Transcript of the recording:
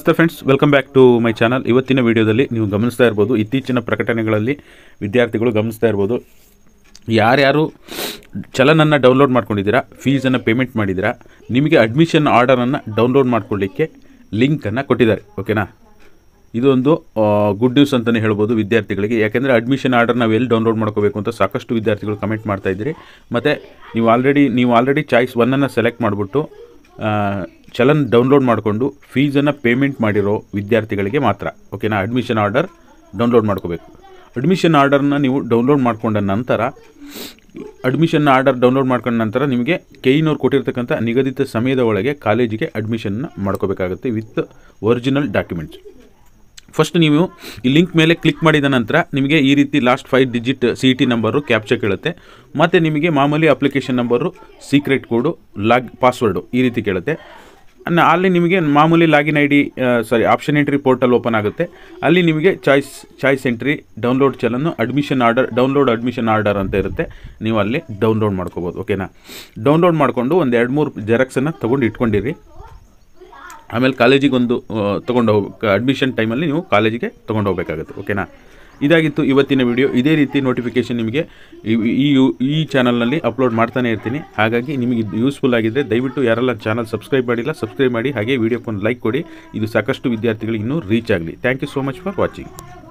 ನಮಸ್ತೆ friends welcome back to my channel ಇವತ್ತಿನ ವಿಡಿಯೋದಲ್ಲಿ ನೀವು ಗಮನಿಸ್ತಾ ಇರ್ಬೋದು ಇತ್ತೀಚಿನ ಪ್ರಕಟಣೆಗಳಲ್ಲಿ ವಿದ್ಯಾರ್ಥಿಗಳು ಗಮನಿಸ್ತಾ ಇರ್ಬೋದು ಯಾರ್ಯಾರು ಚಲನನ್ನು ಡೌನ್ಲೋಡ್ ಮಾಡ್ಕೊಂಡಿದ್ದೀರಾ ಫೀಸನ್ನು ಪೇಮೆಂಟ್ ಮಾಡಿದ್ದೀರಾ ನಿಮಗೆ ಅಡ್ಮಿಷನ್ ಆರ್ಡರನ್ನು ಡೌನ್ಲೋಡ್ ಮಾಡ್ಕೊಳ್ಳಿಕ್ಕೆ ಲಿಂಕನ್ನು ಕೊಟ್ಟಿದ್ದಾರೆ ಓಕೆನಾ ಇದೊಂದು ಗುಡ್ ನ್ಯೂಸ್ ಅಂತಲೇ ಹೇಳ್ಬೋದು ವಿದ್ಯಾರ್ಥಿಗಳಿಗೆ ಯಾಕೆಂದರೆ ಅಡ್ಮಿಷನ್ ಆರ್ಡರ್ ನಾವು ಎಲ್ಲಿ ಡೌನ್ಲೋಡ್ ಮಾಡ್ಕೋಬೇಕು ಅಂತ ಸಾಕಷ್ಟು ವಿದ್ಯಾರ್ಥಿಗಳು ಕಮೆಂಟ್ ಮಾಡ್ತಾ ಇದ್ದೀರಿ ಮತ್ತು ನೀವು ಆಲ್ರೆಡಿ ನೀವು ಆಲ್ರೆಡಿ ಚಾಯ್ಸ್ ಒನ್ನನ್ನು ಸೆಲೆಕ್ಟ್ ಮಾಡಿಬಿಟ್ಟು ಚಲನ್ ಡೌನ್ಲೋಡ್ ಮಾಡಿಕೊಂಡು ಫೀಸನ್ನು ಪೇಮೆಂಟ್ ಮಾಡಿರೋ ವಿದ್ಯಾರ್ಥಿಗಳಿಗೆ ಮಾತ್ರ ಓಕೆನಾ ಅಡ್ಮಿಷನ್ ಆರ್ಡರ್ ಡೌನ್ಲೋಡ್ ಮಾಡ್ಕೋಬೇಕು ಅಡ್ಮಿಷನ್ ಆರ್ಡರ್ನ ನೀವು ಡೌನ್ಲೋಡ್ ಮಾಡ್ಕೊಂಡ ನಂತರ ಅಡ್ಮಿಷನ್ ಆರ್ಡರ್ ಡೌನ್ಲೋಡ್ ಮಾಡ್ಕೊಂಡ ನಂತರ ನಿಮಗೆ ಕೆಇನವ್ರು ಕೊಟ್ಟಿರ್ತಕ್ಕಂಥ ನಿಗದಿತ ಸಮಯದ ಒಳಗೆ ಕಾಲೇಜಿಗೆ ಅಡ್ಮಿಷನ್ನ ಮಾಡ್ಕೋಬೇಕಾಗುತ್ತೆ ವಿತ್ ಒರಿಜಿನಲ್ ಡಾಕ್ಯುಮೆಂಟ್ಸ್ ಫಸ್ಟ್ ನೀವು ಈ ಲಿಂಕ್ ಮೇಲೆ ಕ್ಲಿಕ್ ಮಾಡಿದ ನಂತರ ನಿಮಗೆ ಈ ರೀತಿ last five digit C T number captcha ಕೇಳುತ್ತೆ ಮತ್ತು ನಿಮಗೆ ಮಾಮೂಲಿ application number secret code log password ಈ ರೀತಿ ಕೇಳುತ್ತೆ ಅನ್ನ ಅಲ್ಲಿ ನಿಮಗೆ ಮಾಮೂಲಿ login I D sorry option entry portal open ಆಗುತ್ತೆ ಅಲ್ಲಿ ನಿಮಗೆ ಚಾಯ್ಸ್ ಚಾಯ್ಸ್ ಎಂಟ್ರಿ ಡೌನ್ಲೋಡ್ ಚಲನ್ನು admission order download admission order ಅಂತ ಇರುತ್ತೆ ನೀವು ಅಲ್ಲಿ ಡೌನ್ಲೋಡ್ ಮಾಡ್ಕೋಬೋದು ಓಕೆನಾ ಡೌನ್ಲೋಡ್ ಮಾಡಿಕೊಂಡು ಒಂದು ಎರಡು ಮೂರು ಜೆರಾಕ್ಸನ್ನು ತೊಗೊಂಡು ಇಟ್ಕೊಂಡಿರಿ ಆಮೇಲೆ ಕಾಲೇಜಿಗೆ ಒಂದು ತೊಗೊಂಡು ಹೋಗ್ಬೇಕು ಅಡ್ಮಿಷನ್ ಟೈಮಲ್ಲಿ ನೀವು ಕಾಲೇಜಿಗೆ ತೊಗೊಂಡು ಹೋಗಬೇಕಾಗುತ್ತೆ ಓಕೆನಾ ಇದಾಗಿತ್ತು ಇವತ್ತಿನ ವಿಡಿಯೋ ಇದೇ ರೀತಿ ನೋಟಿಫಿಕೇಷನ್ ನಿಮಗೆ ಈ- ಈ ಈ ಚಾನಲ್ನಲ್ಲಿ ಅಪ್ಲೋಡ್ ಮಾಡ್ತಾನೆ ಇರ್ತೀನಿ ಹಾಗಾಗಿ ನಿಮಗೆ ಇದು ಯೂಸ್ಫುಲ್ ಆಗಿದ್ದರೆ ದಯವಿಟ್ಟು ಯಾರೆಲ್ಲ ಚಾನಲ್ ಸಬ್ಸ್ಕ್ರೈಬ್ ಮಾಡಿಲ್ಲ ಸಬ್ಸ್ಕ್ರೈಬ್ ಮಾಡಿ ಹಾಗೆ ವಿಡಿಯೋಕ್ಕೊಂದು ಲೈಕ್ ಕೊಡಿ ಇದು ಸಾಕಷ್ಟು ವಿದ್ಯಾರ್ಥಿಗಳಿಗೆ ಇನ್ನೂ ರೀಚ್ ಆಗಲಿ thank you so much for watching